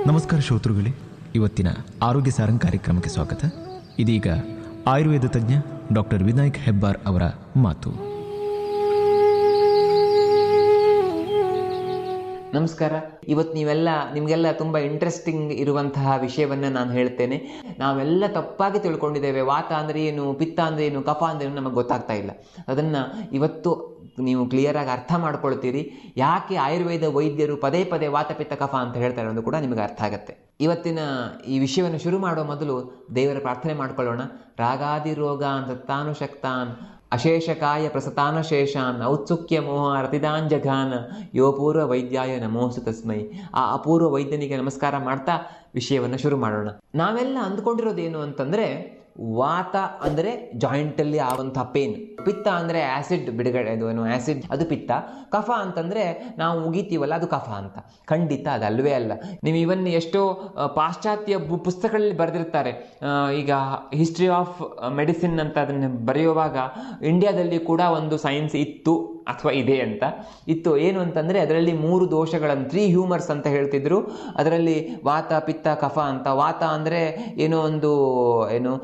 ನಮಸ್ಕಾರ ಶ್ರೋತೃಗಳೇ ಇವತ್ತಿನ ಆರೋಗ್ಯ ಸಾರಂಗ್ ಕಾರ್ಯಕ್ರಮಕ್ಕೆ ಸ್ವಾಗತ ಇದೀಗ ಆಯುರ್ವೇದ ತಜ್ಞ ಡಾಕ್ಟರ್ ವಿನಾಯಕ್ ಹೆಬ್ಬಾರ್ ಅವರ ಮಾತು ನಮಸ್ಕಾರ ಇವತ್ತು ನೀವೆಲ್ಲ ನಿಮಗೆಲ್ಲ ತುಂಬ ಇಂಟ್ರೆಸ್ಟಿಂಗ್ ಇರುವಂತಹ ವಿಷಯವನ್ನ ನಾನು ಹೇಳ್ತೇನೆ ನಾವೆಲ್ಲ ತಪ್ಪಾಗಿ ತಿಳ್ಕೊಂಡಿದ್ದೇವೆ ವಾತ ಅಂದ್ರೆ ಏನು ಪಿತ್ತ ಅಂದ್ರೆ ಏನು ಕಫ ಅಂದ್ರೆ ಏನು ನಮಗೆ ಗೊತ್ತಾಗ್ತಾ ಇಲ್ಲ ಅದನ್ನ ಇವತ್ತು ನೀವು ಕ್ಲಿಯರ್ ಆಗಿ ಅರ್ಥ ಮಾಡ್ಕೊಳ್ತೀರಿ ಯಾಕೆ ಆಯುರ್ವೇದ ವೈದ್ಯರು ಪದೇ ಪದೇ ವಾತ ಪಿತ್ತ ಕಫ ಅಂತ ಹೇಳ್ತಾರೆ ಅನ್ನೋದು ಕೂಡ ನಿಮಗೆ ಅರ್ಥ ಆಗುತ್ತೆ ಇವತ್ತಿನ ಈ ವಿಷಯವನ್ನು ಶುರು ಮಾಡುವ ಮೊದಲು ದೇವರ ಪ್ರಾರ್ಥನೆ ಮಾಡ್ಕೊಳ್ಳೋಣ ರಾಗಾದಿ ರೋಗ ಅಂತ ತಾನು ಶಕ್ತಾನ್ ಅಶೇಷಕಾಯ ಪ್ರಸತಾನ ಶೇಷಾನ್ ಔತ್ಸುಕ್ಯ ಮೋಹ ರತಿದಾನ್ ಜಘಾನ ಯೋ ಪೂರ್ವ ವೈದ್ಯಾಯ ನಮೋಸು ತಸ್ಮೈ ಆ ಅಪೂರ್ವ ವೈದ್ಯನಿಗೆ ನಮಸ್ಕಾರ ಮಾಡ್ತಾ ವಿಷಯವನ್ನು ಶುರು ಮಾಡೋಣ ನಾವೆಲ್ಲ ಅಂದ್ಕೊಂಡಿರೋದೇನು ಅಂತಂದ್ರೆ ವಾತ ಅಂದರೆ ಜಾಯಿಂಟಲ್ಲಿ ಆಗುವಂತಹ ಪೇನ್ ಪಿತ್ತ ಅಂದರೆ ಆಸಿಡ್ ಬಿಡುಗಡೆ ಅದು ಏನು ಆಸಿಡ್ ಅದು ಪಿತ್ತ ಕಫ ಅಂತಂದ್ರೆ ನಾವು ಉಗಿತೀವಲ್ಲ ಅದು ಕಫ ಅಂತ ಖಂಡಿತ ಅದು ಅಲ್ವೇ ಅಲ್ಲ ನೀವು ಇವನ್ ಎಷ್ಟೋ ಆ, ಪಾಶ್ಚಾತ್ಯ ಬು- ಪುಸ್ತಕಗಳಲ್ಲಿ ಬರೆದಿರ್ತಾರೆ ಆ, ಈಗ ಹಿಸ್ಟ್ರಿ ಆಫ್ ಮೆಡಿಸಿನ್ ಅಂತ ಅದನ್ನು ಬರೆಯುವಾಗ ಇಂಡಿಯಾದಲ್ಲಿ ಕೂಡ ಒಂದು ಸೈನ್ಸ್ ಇತ್ತು ಅಥವಾ ಇದೆ ಅಂತ ಇತ್ತು ಏನು ಅಂತಂದ್ರೆ ಅದರಲ್ಲಿ ಮೂರು ದೋಷಗಳನ್ನು ತ್ರೀ ಹ್ಯೂಮರ್ಸ್ ಅಂತ ಹೇಳ್ತಿದ್ರು ಅದರಲ್ಲಿ ವಾತ ಪಿತ್ತ ಕಫ ಅಂತ ವಾತ ಅಂದ್ರೆ ಏನೋ ಒಂದು ಏನು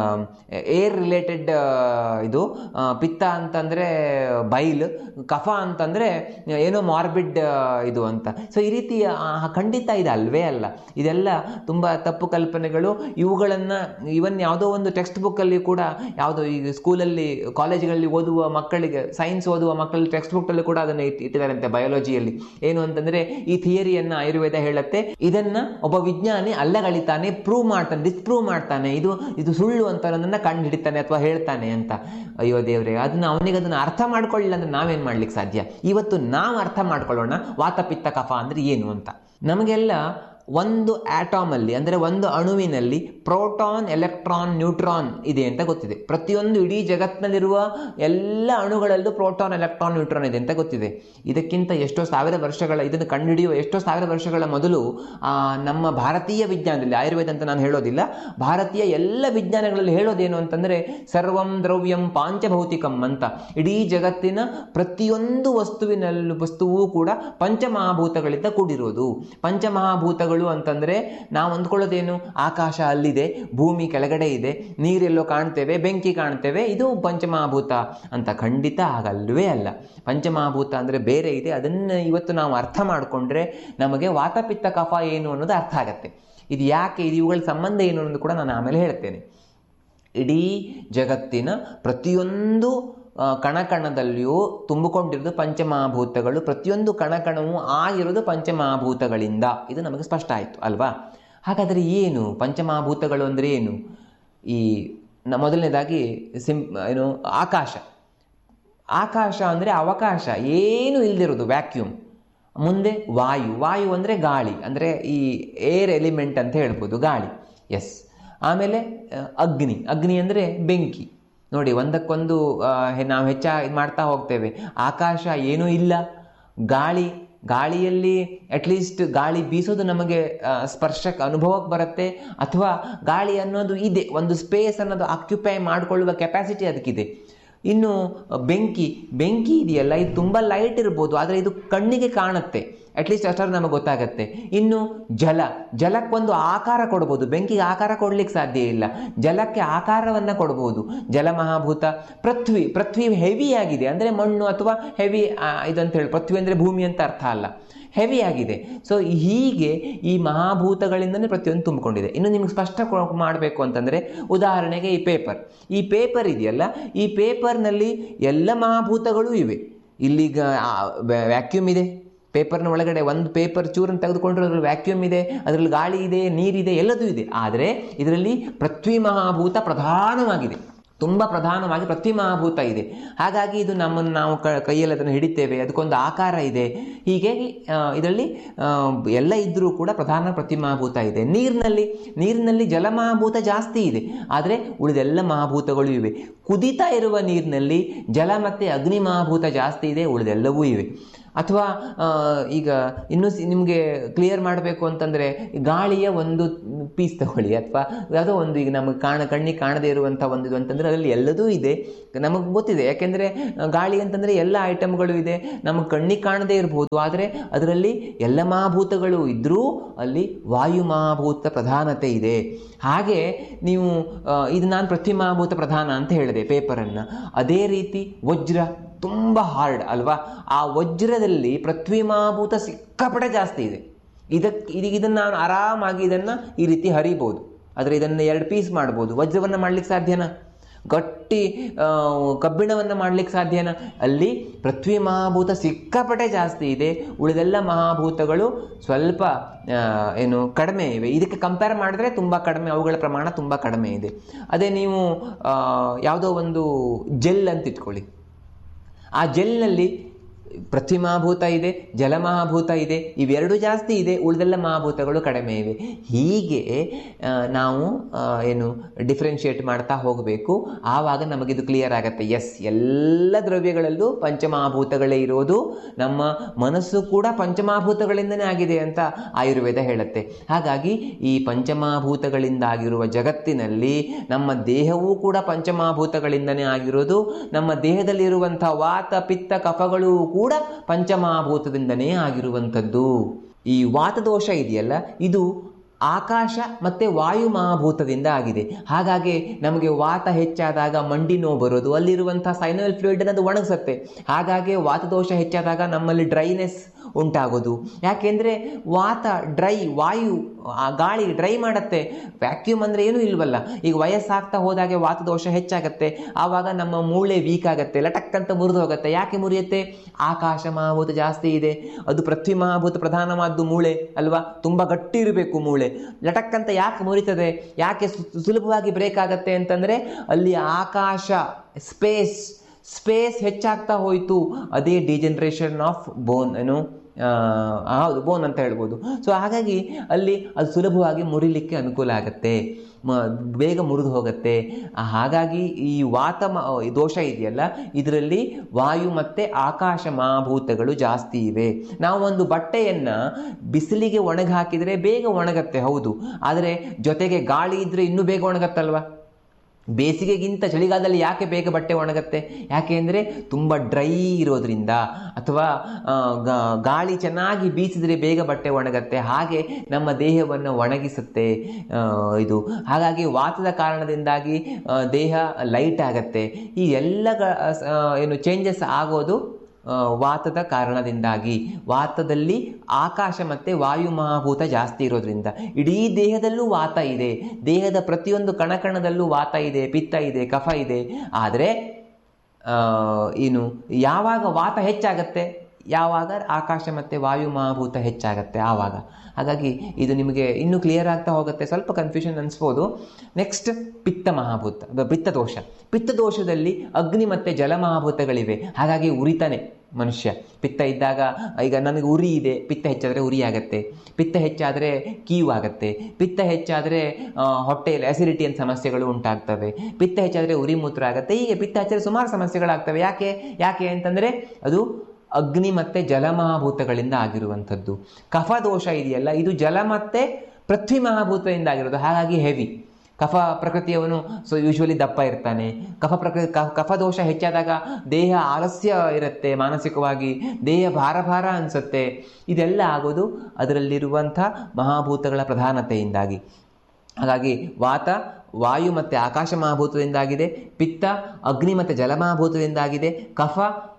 ಏರ್ ರಿಲೇಟೆಡ್ ಇದು ಆ, ಪಿತ್ತ ಅಂತಂದ್ರೆ ಬೈಲ್ ಕಫ ಅಂತಂದ್ರೆ ಏನೋ ಮಾರ್ಬಿಡ್ ಇದು ಅಂತ ಸೊ ಈ ರೀತಿ ಆ, ಖಂಡಿತ ಇದು ಅಲ್ವೇ ಅಲ್ಲ ಇದೆಲ್ಲ ತುಂಬಾ ತಪ್ಪು ಕಲ್ಪನೆಗಳು ಇವುಗಳನ್ನ ಇವನ್ ಯಾವುದೋ ಒಂದು ಟೆಕ್ಸ್ಟ್ ಬುಕ್ ಅಲ್ಲಿ ಕೂಡ ಯಾವುದೋ ಈಗ ಸ್ಕೂಲಲ್ಲಿ ಕಾಲೇಜ್ಗಳಲ್ಲಿ ಓದುವ ಮಕ್ಕಳಿಗೆ ಸೈನ್ಸ್ ಓದುವ ಮಕ್ಕಳ ಟೆಕ್ಸ್ಟ್ ಬುಕ್ ಅಲ್ಲಿ ಕೂಡ ಅದನ್ನ ಇಟ್- ಇಟ್ಟಿದ್ದಾರಂತೆ ಬಯಾಲಜಿಯಲ್ಲಿ ಏನು ಅಂತಂದ್ರೆ ಈ ಥಿಯರಿಯನ್ನ ಆಯುರ್ವೇದ ಹೇಳುತ್ತೆ ಇದನ್ನ ಒಬ್ಬ ವಿಜ್ಞಾನಿ ಅಲ್ಲಗಳಿತಾನೆ ಪ್ರೂವ್ ಮಾಡ್ತಾನೆ ಡಿಸ್ಪ್ರೂವ್ ಮಾಡ್ತಾನೆ ಇದು ಇದು ಸುಳ್ಳು ಅಂತ ಅನ್ನೋದನ್ನ ಕಂಡು ಹಿಡಿತಾನೆ ಅಥವಾ ಹೇಳ್ತಾನೆ ಅಂತ ಅಯ್ಯೋ ದೇವ್ರೆ ಅದನ್ನ ಅವನಿಗೆ ಅದನ್ನ ಅರ್ಥ ಮಾಡ್ಕೊಳ್ಳಿಲ್ಲ ಅಂದ್ರೆ ನಾವೇನ್ ಮಾಡ್ಲಿಕ್ಕೆ ಸಾಧ್ಯ ಇವತ್ತು ನಾವು ಅರ್ಥ ಮಾಡ್ಕೊಳ್ಳೋಣ ವಾತ ಪಿತ್ತ ಕಫ ಅಂದ್ರೆ ಏನು ಅಂತ ನಮಗೆಲ್ಲ ಒಂದು ಆಟಾಮ್ ಅಲ್ಲಿ ಅಂದ್ರೆ ಒಂದು ಅಣುವಿನಲ್ಲಿ ಪ್ರೋಟಾನ್ ಎಲೆಕ್ಟ್ರಾನ್ ನ್ಯೂಟ್ರಾನ್ ಇದೆ ಅಂತ ಗೊತ್ತಿದೆ ಪ್ರತಿಯೊಂದು ಇಡೀ ಜಗತ್ತಿನಲ್ಲಿರುವ ಎಲ್ಲ ಅಣುಗಳಲ್ಲೂ ಪ್ರೋಟಾನ್ ಎಲೆಕ್ಟ್ರಾನ್ ನ್ಯೂಟ್ರಾನ್ ಇದೆ ಅಂತ ಗೊತ್ತಿದೆ ಇದಕ್ಕಿಂತ ಎಷ್ಟೋ ಸಾವಿರ ವರ್ಷಗಳ ಇದನ್ನು ಕಂಡುಹಿಡಿಯುವ ಎಷ್ಟೋ ಸಾವಿರ ವರ್ಷಗಳ ಮೊದಲು ಆ, ನಮ್ಮ ಭಾರತೀಯ ವಿಜ್ಞಾನದಲ್ಲಿ ಆಯುರ್ವೇದ ಅಂತ ನಾನು ಹೇಳೋದಿಲ್ಲ ಭಾರತೀಯ ಎಲ್ಲ ವಿಜ್ಞಾನಗಳಲ್ಲಿ ಹೇಳೋದೇನು ಅಂತಂದ್ರೆ ಸರ್ವಂ ದ್ರವ್ಯಂ ಪಾಂಚಭೌತಿಕಂ ಅಂತ ಇಡೀ ಜಗತ್ತಿನ ಪ್ರತಿಯೊಂದು ವಸ್ತುವಿನಲ್ಲೂ ವಸ್ತುವು ಕೂಡ ಪಂಚಮಹಾಭೂತಗಳಿಂದ ಕೂಡಿರುವುದು ಪಂಚಮಹಾಭೂತಗಳು ಅಂತಂದ್ರೆ ನಾವು ಅಂದ್ಕೊಳ್ಳೋದೇನು ಆಕಾಶ ಅಲ್ಲಿದೆ ಭೂಮಿ ಕೆಳಗಡೆ ಇದೆ ನೀರೆಲ್ಲೋ ಕಾಣ್ತೇವೆ ಬೆಂಕಿ ಕಾಣ್ತೇವೆ ಇದು ಪಂಚಮಹಾಭೂತ ಅಂತ ಖಂಡಿತ ಹಾಗಲ್ವೇ ಅಲ್ಲ ಪಂಚಮಹಾಭೂತ ಅಂದ್ರೆ ಬೇರೆ ಇದೆ ಅದನ್ನ ಇವತ್ತು ನಾವು ಅರ್ಥ ಮಾಡಿಕೊಂಡ್ರೆ ನಮಗೆ ವಾತಪಿತ್ತ ಕಫ ಏನು ಅನ್ನೋದು ಅರ್ಥ ಆಗತ್ತೆ ಇದು ಯಾಕೆ ಇದು ಇವುಗಳ ಸಂಬಂಧ ಏನು ಅನ್ನೋದು ಕೂಡ ನಾನು ಆಮೇಲೆ ಹೇಳ್ತೇನೆ ಇಡೀ ಜಗತ್ತಿನ ಪ್ರತಿಯೊಂದು ಆ, ಕಣಕಣದಲ್ಲಿಯೂ ತುಂಬಿಕೊಂಡಿರೋದು ಪಂಚಮಹಾಭೂತಗಳು ಪ್ರತಿಯೊಂದು ಕಣಕಣವೂ ಆಗಿರೋದು ಪಂಚಮಹಾಭೂತಗಳಿಂದ ಇದು ನಮಗೆ ಸ್ಪಷ್ಟ ಆಯಿತು ಅಲ್ವಾ ಹಾಗಾದರೆ ಏನು ಪಂಚಮಹಾಭೂತಗಳು ಅಂದರೆ ಏನು ಈ ನ- ಮೊದಲನೇದಾಗಿ ಸಿಂ ಏನು ಆಕಾಶ ಆಕಾಶ ಅಂದರೆ ಅವಕಾಶ ಏನು ಇಲ್ದಿರೋದು ವ್ಯಾಕ್ಯೂಮ್ ಮುಂದೆ ವಾಯು ವಾಯು ಅಂದರೆ ಗಾಳಿ ಅಂದರೆ ಈ ಏರ್ ಎಲಿಮೆಂಟ್ ಅಂತ ಹೇಳ್ಬೋದು ಗಾಳಿ ಎಸ್ ಆಮೇಲೆ ಆ, ಅಗ್ನಿ ಅಗ್ನಿ ಅಂದರೆ ಬೆಂಕಿ ನೋಡಿ ಒಂದಕ್ಕೊಂದು ಆ, ಹೆ- ನಾವು ಹೆಚ್ಚಾಗಿ ಮಾಡ್ತಾ ಹೋಗ್ತೇವೆ ಆಕಾಶ ಏನೂ ಇಲ್ಲ ಗಾಳಿ ಗಾಳಿಯಲ್ಲಿ ಅಟ್ಲೀಸ್ಟ್ ಗಾಳಿ ಬೀಸೋದು ನಮಗೆ ಆ, ಸ್ಪರ್ಶಕ್ಕೆ ಅನುಭವಕ್ಕೆ ಬರುತ್ತೆ ಅಥವಾ ಗಾಳಿ ಅನ್ನೋದು ಇದೆ ಒಂದು ಸ್ಪೇಸ್ ಅನ್ನೋದು ಆಕ್ಯುಪೈ ಮಾಡಿಕೊಳ್ಳುವ ಕೆಪಾಸಿಟಿ ಅದಕ್ಕಿದೆ ಇನ್ನು ಬೆಂಕಿ ಬೆಂಕಿ ಇದೆಯಲ್ಲ ಇದು ತುಂಬ ಲೈಟ್ ಇರ್ಬೋದು ಆದರೆ ಇದು ಕಣ್ಣಿಗೆ ಕಾಣುತ್ತೆ ಅಟ್ಲೀಸ್ಟ್ ಅಷ್ಟಾದ್ರೂ ನಮಗೆ ಗೊತ್ತಾಗತ್ತೆ ಇನ್ನು ಜಲ ಜಲಕ್ಕೊಂದು ಆಕಾರ ಕೊಡ್ಬೋದು ಬೆಂಕಿಗೆ ಆಕಾರ ಕೊಡ್ಲಿಕ್ಕೆ ಸಾಧ್ಯ ಇಲ್ಲ ಜಲಕ್ಕೆ ಆಕಾರವನ್ನ ಕೊಡ್ಬೋದು ಜಲ ಮಹಾಭೂತ ಪೃಥ್ವಿ ಪೃಥ್ವಿ ಹೆವಿ ಆಗಿದೆ ಅಂದರೆ ಮಣ್ಣು ಅಥವಾ ಹೆವಿ ಇದಂತ ಹೇಳಿ ಪೃಥ್ವಿ ಅಂದರೆ ಭೂಮಿ ಅಂತ ಅರ್ಥ ಅಲ್ಲ ಹೆವಿ ಆಗಿದೆ ಸೊ ಹೀಗೆ ಈ ಮಹಾಭೂತಗಳಿಂದನೇ ಪ್ರತಿಯೊಂದು ತುಂಬಿಕೊಂಡಿದೆ ಇನ್ನು ನಿಮ್ಗೆ ಸ್ಪಷ್ಟ ಮಾಡಬೇಕು ಅಂತಂದ್ರೆ ಉದಾಹರಣೆಗೆ ಈ ಪೇಪರ್ ಈ ಪೇಪರ್ ಇದೆಯಲ್ಲ ಈ ಪೇಪರ್ನಲ್ಲಿ ಎಲ್ಲ ಮಹಾಭೂತಗಳೂ ಇವೆ ಇಲ್ಲಿಗ ವ್ಯಾಕ್ಯೂಮ್ ಇದೆ ಪೇಪರ್ನ ಒಳಗಡೆ ಒಂದು ಪೇಪರ್ ಚೂರನ್ನು ತೆಗೆದುಕೊಂಡ್ರೆ ಅದ್ರಲ್ಲಿ ವ್ಯಾಕ್ಯೂಮ್ ಇದೆ ಅದರಲ್ಲಿ ಗಾಳಿ ಇದೆ ನೀರಿದೆ ಎಲ್ಲದೂ ಇದೆ ಆದರೆ ಇದರಲ್ಲಿ ಪೃಥ್ವಿ ಮಹಾಭೂತ ಪ್ರಧಾನವಾಗಿದೆ ತುಂಬ ಪ್ರಧಾನವಾಗಿ ಪೃಥ್ವಿ ಮಹಾಭೂತ ಇದೆ ಹಾಗಾಗಿ ಇದು ನಮ್ಮನ್ನು ನಾವು ಕ ಕೈಯಲ್ಲಿ ಅದನ್ನು ಹಿಡಿತೇವೆ ಅದಕ್ಕೊಂದು ಆಕಾರ ಇದೆ ಹೀಗಾಗಿ ಆ, ಇದರಲ್ಲಿ ಆ, ಎಲ್ಲ ಇದ್ದರೂ ಕೂಡ ಪ್ರಧಾನ ಪೃಥ್ವಿ ಮಹಾಭೂತ ಇದೆ ನೀರಿನಲ್ಲಿ ನೀರಿನಲ್ಲಿ ಜಲಮಹಾಭೂತ ಜಾಸ್ತಿ ಇದೆ ಆದರೆ ಉಳಿದೆಲ್ಲ ಮಹಾಭೂತಗಳು ಇವೆ ಕುದಿತಾ ಇರುವ ನೀರಿನಲ್ಲಿ ಜಲ ಮತ್ತು ಅಗ್ನಿ ಮಹಾಭೂತ ಜಾಸ್ತಿ ಇದೆ ಉಳಿದೆಲ್ಲವೂ ಇವೆ ಅಥವಾ ಆ, ಈಗ ಇನ್ನೂ ನಿಮಗೆ ಕ್ಲಿಯರ್ ಮಾಡಬೇಕು ಅಂತಂದರೆ ಗಾಳಿಯ ಒಂದು ಪೀಸ್ ತಗೊಳ್ಳಿ ಅಥವಾ ಯಾವುದೋ ಒಂದು ಈಗ ನಮಗೆ ಕಾಣ ಕಣ್ಣಿಗೆ ಕಾಣದೇ ಇರುವಂಥ ಒಂದು ಇದು ಅಂತಂದರೆ ಅದರಲ್ಲಿ ಎಲ್ಲದೂ ಇದೆ ನಮಗೆ ಗೊತ್ತಿದೆ ಯಾಕೆಂದರೆ ಗಾಳಿ ಅಂತಂದರೆ ಎಲ್ಲ ಐಟಮ್ಗಳು ಇದೆ ನಮಗೆ ಕಣ್ಣಿಗೆ ಕಾಣದೇ ಇರ್ಬೋದು ಆದರೆ ಅದರಲ್ಲಿ ಎಲ್ಲ ಮಹಾಭೂತಗಳು ಇದ್ದರೂ ಅಲ್ಲಿ ವಾಯು ಮಹಾಭೂತ ಪ್ರಧಾನತೆ ಇದೆ ಹಾಗೆ ನೀವು ಆ, ಇದು ನಾನು ಪೃಥ್ವಿ ಮಹಾಭೂತ ಪ್ರಧಾನ ಅಂತ ಹೇಳಿದೆ ಪೇಪರನ್ನು ಅದೇ ರೀತಿ ವಜ್ರ ತುಂಬ ಹಾರ್ಡ್ ಅಲ್ವಾ ಆ ವಜ್ರದಲ್ಲಿ ಪೃಥ್ವಿ ಮಹಾಭೂತ ಸಿಕ್ಕಾಪಟ್ಟೆ ಜಾಸ್ತಿ ಇದೆ ಇದಕ್ಕೆ ಇದಕ್ಕೆ ಇದನ್ನು ನಾನು ಆರಾಮಾಗಿ ಇದನ್ನು ಈ ರೀತಿ ಹರಿಬೋದು ಆದರೆ ಇದನ್ನು ಎರಡು ಪೀಸ್ ಮಾಡ್ಬೋದು ವಜ್ರವನ್ನು ಮಾಡ್ಲಿಕ್ಕೆ ಸಾಧ್ಯನಾ ಗಟ್ಟಿ ಆ, ಕಬ್ಬಿಣವನ್ನು ಮಾಡ್ಲಿಕ್ಕೆ ಸಾಧ್ಯನಾ ಅಲ್ಲಿ ಪೃಥ್ವಿ ಮಹಾಭೂತ ಸಿಕ್ಕಾಪಟ್ಟೆ ಜಾಸ್ತಿ ಇದೆ ಉಳಿದೆಲ್ಲ ಮಹಾಭೂತಗಳು ಸ್ವಲ್ಪ ಆ, ಏನು ಕಡಿಮೆ ಇವೆ ಇದಕ್ಕೆ ಕಂಪೇರ್ ಮಾಡಿದ್ರೆ ತುಂಬ ಕಡಿಮೆ ಅವುಗಳ ಪ್ರಮಾಣ ತುಂಬ ಕಡಿಮೆ ಇದೆ ಅದೇ ನೀವು ಆ, ಯಾವುದೋ ಒಂದು ಜೆಲ್ ಅಂತ ಇಟ್ಕೊಳ್ಳಿ ಆ ಜೆಲ್ನಲ್ಲಿ ಪೃಥ್ವಿ ಮಹಾಭೂತ ಇದೆ ಜಲ ಮಹಾಭೂತ ಇದೆ ಇವೆರಡು ಜಾಸ್ತಿ ಇದೆ ಉಳಿದೆಲ್ಲ ಮಹಾಭೂತಗಳು ಕಡಿಮೆ ಇವೆ ಹೀಗೆ ಆ, ನಾವು ಆ, ಏನು ಡಿಫ್ರೆನ್ಷಿಯೇಟ್ ಮಾಡ್ತಾ ಹೋಗಬೇಕು ಆವಾಗ ನಮಗಿದು ಕ್ಲಿಯರ್ ಆಗುತ್ತೆ ಎಸ್ ಎಲ್ಲ ದ್ರವ್ಯಗಳಲ್ಲೂ ಪಂಚಮಹಾಭೂತಗಳೇ ಇರೋದು ನಮ್ಮ ಮನಸ್ಸು ಕೂಡ ಪಂಚಮಹಾಭೂತಗಳಿಂದನೇ ಆಗಿದೆ ಅಂತ ಆಯುರ್ವೇದ ಹೇಳುತ್ತೆ ಹಾಗಾಗಿ ಈ ಪಂಚಮಹಾಭೂತಗಳಿಂದ ಆಗಿರುವ ಜಗತ್ತಿನಲ್ಲಿ ನಮ್ಮ ದೇಹವೂ ಕೂಡ ಪಂಚಮಹಾಭೂತಗಳಿಂದನೇ ಆಗಿರೋದು ನಮ್ಮ ದೇಹದಲ್ಲಿರುವಂಥ ವಾತ ಪಿತ್ತ ಕಫಗಳು ಕೂಡ ಪಂಚಮಹಾಭೂತದಿಂದನೇ ಆಗಿರುವಂಥದ್ದು ಈ ವಾತದೋಷ ಇದೆಯಲ್ಲ ಇದು ಆಕಾಶ ಮತ್ತು ವಾಯು ಮಹಾಭೂತದಿಂದ ಆಗಿದೆ ಹಾಗಾಗಿ ನಮಗೆ ವಾತ ಹೆಚ್ಚಾದಾಗ ಮಂಡಿ ನೋವು ಬರೋದು ಅಲ್ಲಿರುವಂಥ ಸೈನಲ್ ಫ್ಲೂಯಿಡ್ ಅದು ಒಣಗಿಸುತ್ತೆ ಹಾಗಾಗಿ ವಾತದೋಷ ಹೆಚ್ಚಾದಾಗ ನಮ್ಮಲ್ಲಿ ಡ್ರೈನೆಸ್ ಉಂಟಾಗೋದು ಯಾಕೆಂದರೆ ವಾತ ಡ್ರೈ ವಾಯು ಆ ಗಾಳಿ ಡ್ರೈ ಮಾಡುತ್ತೆ ವ್ಯಾಕ್ಯೂಮ್ ಅಂದರೆ ಏನೂ ಇಲ್ವಲ್ಲ ಈಗ ವಯಸ್ಸಾಗ್ತಾ ಹೋದಾಗೆ ವಾತದೋಷ ಹೆಚ್ಚಾಗತ್ತೆ ಆವಾಗ ನಮ್ಮ ಮೂಳೆ ವೀಕ್ ಆಗುತ್ತೆ ಲಟಕ್ ಅಂತ ಮುರಿದು ಹೋಗುತ್ತೆ ಯಾಕೆ ಮುರಿಯುತ್ತೆ ಆಕಾಶ ಮಹಾಭೂತ ಜಾಸ್ತಿ ಇದೆ ಅದು ಪೃಥ್ವಿ ಮಹಾಭೂತ ಪ್ರಧಾನವಾದ್ದು ಮೂಳೆ ಅಲ್ವಾ ತುಂಬ ಗಟ್ಟಿ ಇರಬೇಕು ಮೂಳೆ ಲಟಕ್ ಅಂತ ಯಾಕೆ ಮುರಿತದೆ ಯಾಕೆ ಸು- ಸುಲಭವಾಗಿ ಬ್ರೇಕ್ ಆಗತ್ತೆ ಅಂತಂದರೆ ಅಲ್ಲಿ ಆಕಾಶ ಸ್ಪೇಸ್ ಸ್ಪೇಸ್ ಹೆಚ್ಚಾಗ್ತಾ ಹೋಯಿತು ಅದೇ ಡಿಜನರೇಷನ್ ಆಫ್ ಬೋನ್ ಏನು ಆ, ಹೌದು ಬೋನ್ ಅಂತ ಹೇಳ್ಬೋದು ಸೊ ಹಾಗಾಗಿ ಅಲ್ಲಿ ಅದು ಸುಲಭವಾಗಿ ಮುರಿಲಿಕ್ಕೆ ಅನುಕೂಲ ಆಗುತ್ತೆ ಮ ಬೇಗ ಮುರಿದು ಹೋಗುತ್ತೆ ಆ, ಹಾಗಾಗಿ ಈ ವಾತ ಮ- ಈ ದೋಷ ಇದೆಯಲ್ಲ ಇದರಲ್ಲಿ ವಾಯು ಮತ್ತು ಆಕಾಶ ಮಹಾಭೂತಗಳು ಜಾಸ್ತಿ ಇವೆ ನಾವು ಒಂದು ಬಟ್ಟೆಯನ್ನು ಬಿಸಿಲಿಗೆ ಒಣಗಿ ಹಾಕಿದರೆ ಬೇಗ ಒಣಗತ್ತೆ ಹೌದು ಆದರೆ ಜೊತೆಗೆ ಗಾಳಿ ಇದ್ದರೆ ಇನ್ನೂ ಬೇಗ ಒಣಗತ್ತಲ್ವಾ ಬೇಸಿಗೆಗಿಂತ ಚಳಿಗಾಲದಲ್ಲಿ ಯಾಕೆ ಬೇಗ ಬಟ್ಟೆ ಒಣಗತ್ತೆ ಯಾಕೆ ಅಂದರೆ ತುಂಬ ಡ್ರೈ ಇರೋದ್ರಿಂದ ಅಥವಾ ಆ, ಗಾ- ಗಾಳಿ ಚೆನ್ನಾಗಿ ಬೀಸಿದರೆ ಬೇಗ ಬಟ್ಟೆ ಒಣಗತ್ತೆ ಹಾಗೆ ನಮ್ಮ ದೇಹವನ್ನು ಒಣಗಿಸುತ್ತೆ ಆ, ಇದು ಹಾಗಾಗಿ ವಾತದ ಕಾರಣದಿಂದಾಗಿ ಆ, ದೇಹ ಲೈಟ್ ಆಗತ್ತೆ ಈ ಎಲ್ಲ ಗ- ಆ, ಏನು ಚೇಂಜಸ್ ಆಗೋದು ಆ, ವಾತದ ಕಾರಣದಿಂದಾಗಿ ವಾತದಲ್ಲಿ ಆಕಾಶ ಮತ್ತು ವಾಯು ಮಹಾಭೂತ ಜಾಸ್ತಿ ಇರೋದ್ರಿಂದ ಇಡೀ ದೇಹದಲ್ಲೂ ವಾತ ಇದೆ ದೇಹದ ಪ್ರತಿಯೊಂದು ಕಣಕಣದಲ್ಲೂ ವಾತ ಇದೆ ಪಿತ್ತ ಇದೆ ಕಫ ಇದೆ ಆದರೆ ಆ, ಏನು ಯಾವಾಗ ವಾತ ಹೆಚ್ಚಾಗತ್ತೆ ಯಾವಾಗ ಆಕಾಶ ಮತ್ತು ವಾಯು ಮಹಾಭೂತ ಹೆಚ್ಚಾಗತ್ತೆ ಆವಾಗ ಹಾಗಾಗಿ ಇದು ನಿಮಗೆ ಇನ್ನೂ ಕ್ಲಿಯರ್ ಆಗ್ತಾ ಹೋಗುತ್ತೆ ಸ್ವಲ್ಪ ಕನ್ಫ್ಯೂಷನ್ ಅನಿಸ್ಬೋದು ನೆಕ್ಸ್ಟ್ ಪಿತ್ತ ಮಹಾಭೂತ ಬ- ಪಿತ್ತ ದೋಷ ಪಿತ್ತ ದೋಷದಲ್ಲಿ ಅಗ್ನಿ ಮತ್ತು ಜಲ ಮಹಾಭೂತಗಳಿವೆ ಹಾಗಾಗಿ ಉರಿತಾನೆ ಮನುಷ್ಯ ಪಿತ್ತ ಇದ್ದಾಗ ಈಗ ನನಗೆ ಉರಿ ಇದೆ ಪಿತ್ತ ಹೆಚ್ಚಾದರೆ ಉರಿ ಆಗತ್ತೆ ಪಿತ್ತ ಹೆಚ್ಚಾದರೆ ಕೀವು ಆಗತ್ತೆ ಪಿತ್ತ ಹೆಚ್ಚಾದರೆ ಆ, ಹೊಟ್ಟೆಯಲ್ಲಿ ಅಸಿಡಿಟಿ ಅಂತ ಸಮಸ್ಯೆಗಳು ಉಂಟಾಗ್ತವೆ ಪಿತ್ತ ಹೆಚ್ಚಾದರೆ ಉರಿ ಮೂತ್ರ ಆಗುತ್ತೆ ಹೀಗೆ ಪಿತ್ತ ಹೆಚ್ಚಾದರೆ ಸುಮಾರು ಸಮಸ್ಯೆಗಳಾಗ್ತವೆ ಯಾಕೆ ಯಾಕೆ ಅಂತಂದರೆ ಅದು ಅಗ್ನಿ ಮತ್ತು ಜಲ ಮಹಾಭೂತಗಳಿಂದ ಆಗಿರುವಂಥದ್ದು ಕಫ ದೋಷ ಇದೆಯಲ್ಲ ಇದು ಜಲ ಮತ್ತು ಪೃಥ್ವಿ ಮಹಾಭೂತದಿಂದ ಆಗಿರೋದು ಹಾಗಾಗಿ ಹೆವಿ ಕಫ ಪ್ರಕೃತಿಯವನು ಸೊ ಯೂಶ್ವಲಿ ದಪ್ಪ ಇರ್ತಾನೆ ಕಫ ಪ್ರಕೃತಿ ಕ- ಕಫ ದೋಷ ಹೆಚ್ಚಾದಾಗ ದೇಹ ಆಲಸ್ಯ ಇರುತ್ತೆ ಮಾನಸಿಕವಾಗಿ ದೇಹ ಭಾರ ಭಾರ ಅನಿಸುತ್ತೆ ಇದೆಲ್ಲ ಆಗೋದು ಅದರಲ್ಲಿರುವಂಥ ಮಹಾಭೂತಗಳ ಪ್ರಧಾನತೆಯಿಂದಾಗಿ ಹಾಗಾಗಿ ವಾತ ವಾಯು ಮತ್ತು ಆಕಾಶ ಮಹಾಭೂತದಿಂದಾಗಿದೆ ಪಿತ್ತ ಅಗ್ನಿ ಮತ್ತು ಜಲ ಮಹಾಭೂತದಿಂದಾಗಿದೆ ಕಫ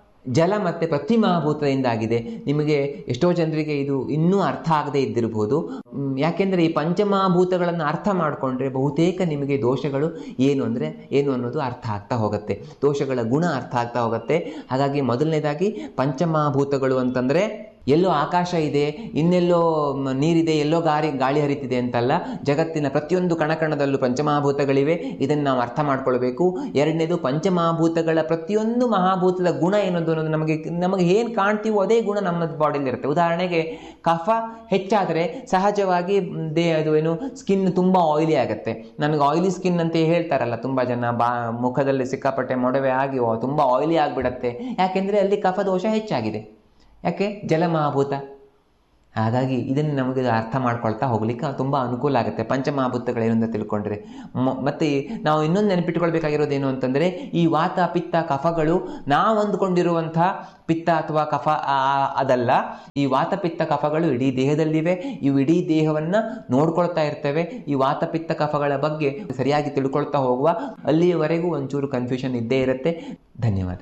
ಜಲ ಮತ್ತು ಪೃಥ್ವಿ ಮಹಾಭೂತದಿಂದಾಗಿದೆ ನಿಮಗೆ ಎಷ್ಟೋ ಜನರಿಗೆ ಇದು ಇನ್ನೂ ಅರ್ಥ ಆಗದೇ ಇದ್ದಿರಬಹುದು ಮ್, ಯಾಕೆಂದರೆ ಈ ಪಂಚಮಹಾಭೂತಗಳನ್ನು ಅರ್ಥ ಮಾಡಿಕೊಂಡ್ರೆ ಬಹುತೇಕ ನಿಮಗೆ ದೋಷಗಳು ಏನು ಅಂದರೆ ಏನು ಅನ್ನೋದು ಅರ್ಥ ಆಗ್ತಾ ಹೋಗುತ್ತೆ ದೋಷಗಳ ಗುಣ ಅರ್ಥ ಆಗ್ತಾ ಹೋಗುತ್ತೆ ಹಾಗಾಗಿ ಮೊದಲನೇದಾಗಿ ಪಂಚಮಹಾಭೂತಗಳು ಅಂತಂದರೆ ಎಲ್ಲೋ ಆಕಾಶ ಇದೆ ಇನ್ನೆಲ್ಲೋ ಮ್, ನೀರಿದೆ ಎಲ್ಲೋ ಗಾಳಿ ಗಾಳಿ ಹರಿತಿದೆ ಅಂತಲ್ಲ ಜಗತ್ತಿನ ಪ್ರತಿಯೊಂದು ಕಣಕಣದಲ್ಲೂ ಪಂಚಮಹಾಭೂತಗಳಿವೆ ಇದನ್ನು ನಾವು ಅರ್ಥ ಮಾಡ್ಕೊಳ್ಬೇಕು ಎರಡನೇದು ಪಂಚಮಹಾಭೂತಗಳ ಪ್ರತಿಯೊಂದು ಮಹಾಭೂತದ ಗುಣ ಏನದು ಅನ್ನೋದು ನಮಗೆ ನಮಗೆ ಏನು ಕಾಣ್ತೀವೋ ಅದೇ ಗುಣ ನಮ್ಮ ಬಾಡಿಲಿ ಇರುತ್ತೆ ಉದಾಹರಣೆಗೆ ಕಫ ಹೆಚ್ಚಾದರೆ ಸಹಜವಾಗಿ ಮ್, ದೇ ಅದು ಏನು ಸ್ಕಿನ್ ತುಂಬ ಆಯಿಲಿ ಆಗುತ್ತೆ ನನಗೆ ಆಯಿಲಿ ಸ್ಕಿನ್ ಅಂತ ಹೇಳ್ತಾರಲ್ಲ ತುಂಬ ಜನ ಬಾ ಮುಖದಲ್ಲಿ ಸಿಕ್ಕಾಪಟ್ಟೆ ಮೊಡವೆ ಆಗಿ ಓ, ತುಂಬ ಆಯಿಲಿ ಆಗಿಬಿಡತ್ತೆ ಯಾಕೆಂದರೆ ಅಲ್ಲಿ ಕಫ ದೋಷ ಹೆಚ್ಚಾಗಿದೆ ಯಾಕೆ ಜಲಮಹಾಭೂತ ಹಾಗಾಗಿ ಇದನ್ನು ನಮಗೆ ಅರ್ಥ ಮಾಡ್ಕೊಳ್ತಾ ಹೋಗ್ಲಿಕ್ಕೆ ತುಂಬ ಅನುಕೂಲ ಆಗುತ್ತೆ ಪಂಚಮಹಾಭೂತಗಳೇನು ಅಂತ ತಿಳ್ಕೊಂಡ್ರೆ ಮ- ಮತ್ತೆ ನಾವು ಇನ್ನೊಂದು ನೆನಪಿಟ್ಕೊಳ್ಬೇಕಾಗಿರೋದೇನು ಅಂತಂದರೆ ಈ ವಾತ ಪಿತ್ತ ಕಫಗಳು ನಾವು ಅಂದುಕೊಂಡಿರುವಂಥ ಪಿತ್ತ ಅಥವಾ ಕಫ ಆ- ಅದಲ್ಲ ಈ ವಾತ ಪಿತ್ತ ಕಫಗಳು ಇಡೀ ದೇಹದಲ್ಲಿವೆ ಇವು ಇಡೀ ದೇಹವನ್ನು ನೋಡ್ಕೊಳ್ತಾ ಇರ್ತವೆ ಈ ವಾತ ಪಿತ್ತ ಕಫಗಳ ಬಗ್ಗೆ ಸರಿಯಾಗಿ ತಿಳ್ಕೊಳ್ತಾ ಹೋಗುವ ಅಲ್ಲಿಯವರೆಗೂ ಒಂಚೂರು ಕನ್ಫ್ಯೂಷನ್ ಇದ್ದೇ ಇರುತ್ತೆ ಧನ್ಯವಾದ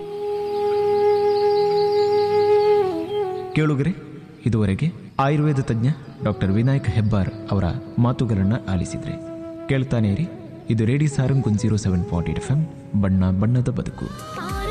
ಕೇಳುಗರೆ ಇದುವರೆಗೆ ಆಯುರ್ವೇದ ತಜ್ಞ ಡಾಕ್ಟರ್ ವಿನಾಯಕ್ ಹೆಬ್ಬಾರ್ ಅವರ ಮಾತುಗಳನ್ನು ಆಲಿಸಿದ್ರೆ ಕೇಳ್ತಾನೆ ಇರಿ ಇದು radio Sarang one zero seven point eight F M ಬಣ್ಣ ಬಣ್ಣದ ಬದುಕು